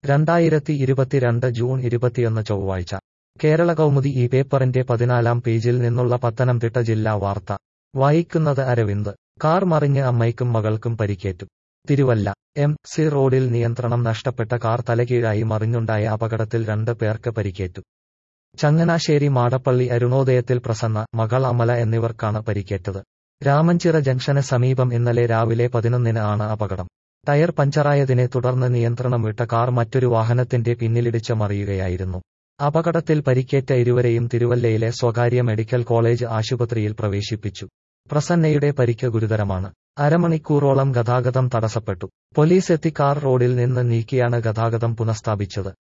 രണ്ടായിരത്തി ഇരുപത്തിരണ്ട് ജൂൺ ഇരുപത്തിയൊന്ന് ചൊവ്വാഴ്ച കേരള കൗമുദി ഈ പേപ്പറിന്റെ പതിനാലാം പേജിൽ നിന്നുള്ള പത്തനംതിട്ട ജില്ലാ വാർത്ത വായിക്കുന്നത് അരവിന്ദ് കാർ മറിഞ്ഞ് അമ്മയ്ക്കും മകൾക്കും പരിക്കേറ്റു തിരുവല്ല എം സി റോഡിൽ നിയന്ത്രണം നഷ്ടപ്പെട്ട കാർ തലകീഴായി മറിഞ്ഞുണ്ടായ അപകടത്തിൽ രണ്ട് പേർക്ക് പരിക്കേറ്റു ചങ്ങനാശ്ശേരി മാടപ്പള്ളി അരുണോദയത്തിൽ പ്രസന്ന മകൾ അമല എന്നിവർക്കാണ് പരിക്കേറ്റത് രാമഞ്ചിറ ജംഗ്ഷന് സമീപം ഇന്നലെ രാവിലെ പതിനൊന്നിന് ആണ് അപകടം ടയർ പഞ്ചറായതിനെ തുടർന്ന് നിയന്ത്രണം വിട്ട കാർ മറ്റൊരു വാഹനത്തിന്റെ പിന്നിലിടിച്ച് മറിയുകയായിരുന്നു അപകടത്തിൽ പരിക്കേറ്റ ഇരുവരെയും തിരുവല്ലയിലെ സ്വകാര്യ മെഡിക്കൽ കോളേജ് ആശുപത്രിയിൽ പ്രവേശിപ്പിച്ചു പ്രസന്നയുടെ പരിക്ക് ഗുരുതരമാണ് അരമണിക്കൂറോളം ഗതാഗതം തടസ്സപ്പെട്ടു പോലീസ് എത്തി കാർ റോഡിൽ നിന്ന് നീക്കിയാണ് ഗതാഗതം പുനഃസ്ഥാപിച്ചത്